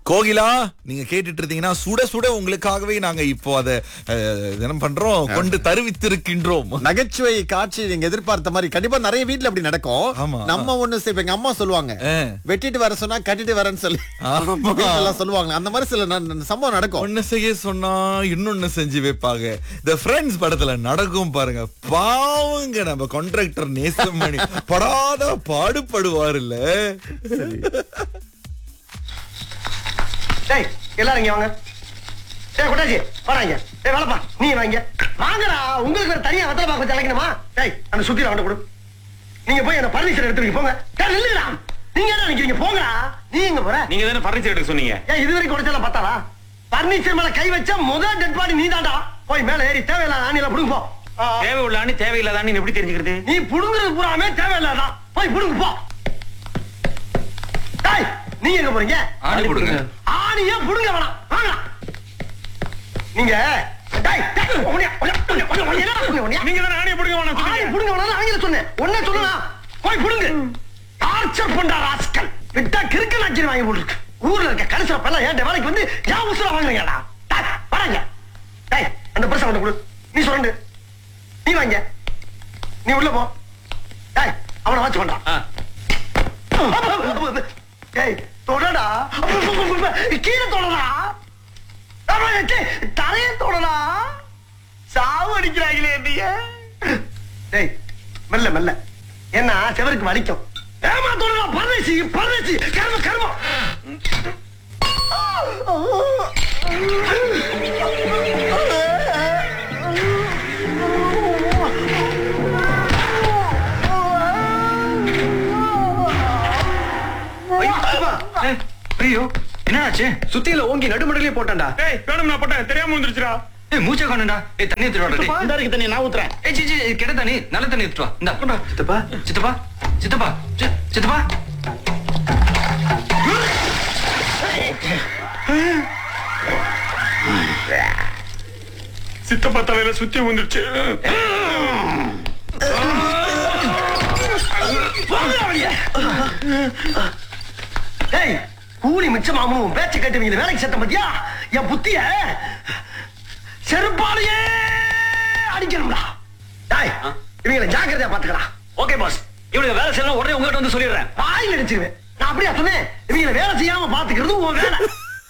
கோகிலா நீங்க கேட்டுட்டு இருந்தீங்கன்னா சுட சுட உங்களுக்காகவே நாங்க இப்போ அதை தினம் பண்றோம் கொண்டு தருவித்திருக்கின்றோம் நகைச்சுவை காட்சி நீங்க எதிர்பார்த்த மாதிரி கண்டிப்பா நிறைய வீட்ல அப்படி நடக்கும் ஆமா. நம்ம ஒண்ணு செய்வோம் எங்க அம்மா சொல்லுவாங்க ஆ. வெட்டிட்டு வர சொன்னா கட்டிட்டு வரேன்னு சொல்லி ஆமா. வீட்ல எல்லாம் சொல்லுவாங்க அந்த மாதிரி சில ந- ந- சம்பவம் நடக்கும் ஒண்ணு செய்ய சொன்னா இன்னொன்னு செஞ்சு வைப்பாங்க இந்த ஃப்ரெண்ட்ஸ் படத்துல நடக்கும் பாருங்க பாவங்க நம்ம கான்ட்ராக்டர் நேசமணி படாத பாடுபடுவார் இல்ல டேய் எல்லாரும் இங்க வாங்க டேய் குட்டாச்சி வராங்க டேய் வேலைப்பா நீ வாங்க வாங்கடா உங்களுக்கு ஒரு தனியா வெத்தலை பாக்க தலைக்கணுமா டேய் அந்த சுத்தில அவன்கிட்ட கொடு நீங்க போய் அந்த பர்னிச்சர் எடுத்து வைங்க போங்க டேய் நில்லுடா நீங்க என்ன நினைக்கிறீங்க போங்கடா நீ எங்க போற நீங்க தானே ஃபர்னிச்சர் எடுக்க சொன்னீங்க ஏன் இது வரைக்கும் உடைச்சல பார்த்தாளா பர்னிச்சர் மேல கை வச்சா முதல் டெட் பாடி நீ தாண்டா போய் மேல ஏறி தேவையில்லாத ஆணியில புடுங்க போ ஆ, தேவை உள்ளான்னு தேவையில்லாதான்னு எப்படி தெரிஞ்சுக்கிறது நீ புடுங்குறது பூராமே தேவையில்லாதான் போய் புடுங்க போ டேய் நீங்க எங்க போறீங்க ஆணி புடுங்க. ஆணியே புடுங்க வேணாம் வாங்க நீங்க டேய் டேய் உன்னைய உன்னைய உன்னைய உன்னைய உன்னைய என்னடா உன்னைய உன்னைய நீங்க தானே ஆணியை பிடிக்க வேணாம் ஆணி புடுங்க வேணாம் அவங்கள சொன்னேன் ஒண்ணே சொல்லலாம் போய் புடுங்க டார்ச்சர் பண்ற ராஸ்கல் விட்டா கிறுக்கு நாச்சி வாங்கி போட்டுருக்கு ஊர்ல இருக்க கடைசில பல்ல ஏன் வேலைக்கு வந்து ஏன் உசுர வாங்குறீங்கடா டேய், வராங்க டேய் அந்த பர்ஸ் அவன்கிட்ட கொடு நீ சொல்லு நீ வாங்க நீ உள்ள போ டேய் அவனை வாட்ச் பண்றான் ஏய் தொடடா கீழே தொடடா தரைய தொடடா சாவு அடிக்கிறாங்களே நீங்க டேய் மெல்ல மெல்ல என்ன செவருக்கு வலிக்கும் ஏமா தொடடா பரதேசி பரதேசி கர்ம கர்மம் ஐயோ என்னாச்சு சுத்தியில ஓங்கி நடுமடலே போட்டான்டா ஏய் வேணும் நான் போட்டேன் தெரியாம வந்துருச்சுடா ஏய் மூச்சை காணும்டா ஏய் தண்ணி எடுத்துட்டு வாடா டேய் இந்த இருக்கு தண்ணி நான் ஊத்துறேன் ஏய் சி சி கெட்ட தண்ணி நல்ல தண்ணி எடுத்துட்டு வா இந்தா சித்தப்பா சித்தப்பா சித்தப்பா சி- சித்தப்பா சித்தப்பா தலையில சுத்தி வந்துருச்சு வாங்கடா வெளிய. டேய் கூலி மிச்சமாமனும் உன் பேச்ச கேட்டு இவங்க வேலைக்கு சேர்த்த பத்தியா என் புத்திய செருப்பாலேயே அடிக்கணும்டா டேய் இவங்களை ஜாக்கிரதையா பாத்துக்கடா ஓகே பாஸ் இவனுக்கு வேலை செய்யலாம் உடனே உங்ககிட்ட வந்து சொல்லிடுறேன் வாயில் அடிச்சிருவேன் நான் அப்படியா சொன்னேன் இவங்களை வேலை செய்யாம பாத்துக்கிறது உன் வேலை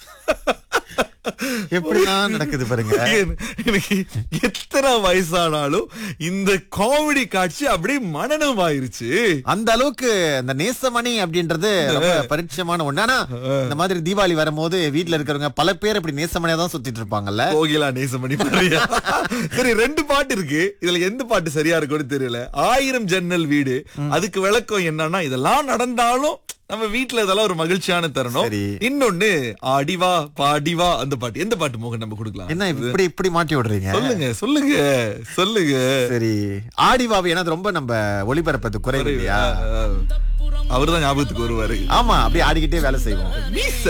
எப்படிதான் நடக்குது பாருங்க எனக்கு எத்தனை வயசானாலும் இந்த காமெடி காட்சி அப்படியே மனநம் ஆயிருச்சு அந்த அளவுக்கு அந்த நேசமணி அப்படின்றது ரொம்ப பரிச்சயமான ஒண்ணு ஆனா இந்த மாதிரி தீபாவளி வரும்போது வீட்ல இருக்கிறவங்க பல பேர் இப்படி நேசமணியா தான் சுத்திட்டு இருப்பாங்கல்ல கோகிலா நேசமணி பாரியா சரி ரெண்டு பாட்டு இருக்கு இதுல எந்த பாட்டு சரியா இருக்கும்னு தெரியல ஆயிரம் ஜன்னல் வீடு அதுக்கு விளக்கம் என்னன்னா இதெல்லாம் நடந்தாலும் நம்ம வீட்ல இதெல்லாம் ஒரு மகிழ்ச்சியான தருணம் சரி. இன்னொன்னு ஆடிவா பாடிவா அந்த பாட்டு எந்த பாட்டு மோகன் நம்ம கொடுக்கலாம் என்ன இப்படி இப்படி மாட்டி விடுறீங்க சொல்லுங்க சொல்லுங்க சொல்லுங்க சரி ஆடிவாவி ஏன்னா அது ரொம்ப நம்ம ஒளிபரப்பது குறைவு இல்லையா அவர்தான் ஞாபகத்துக்கு வருவாரு ஆமா அப்படியே ஆடிக்கிட்டே வேலை செய்வோம் மீச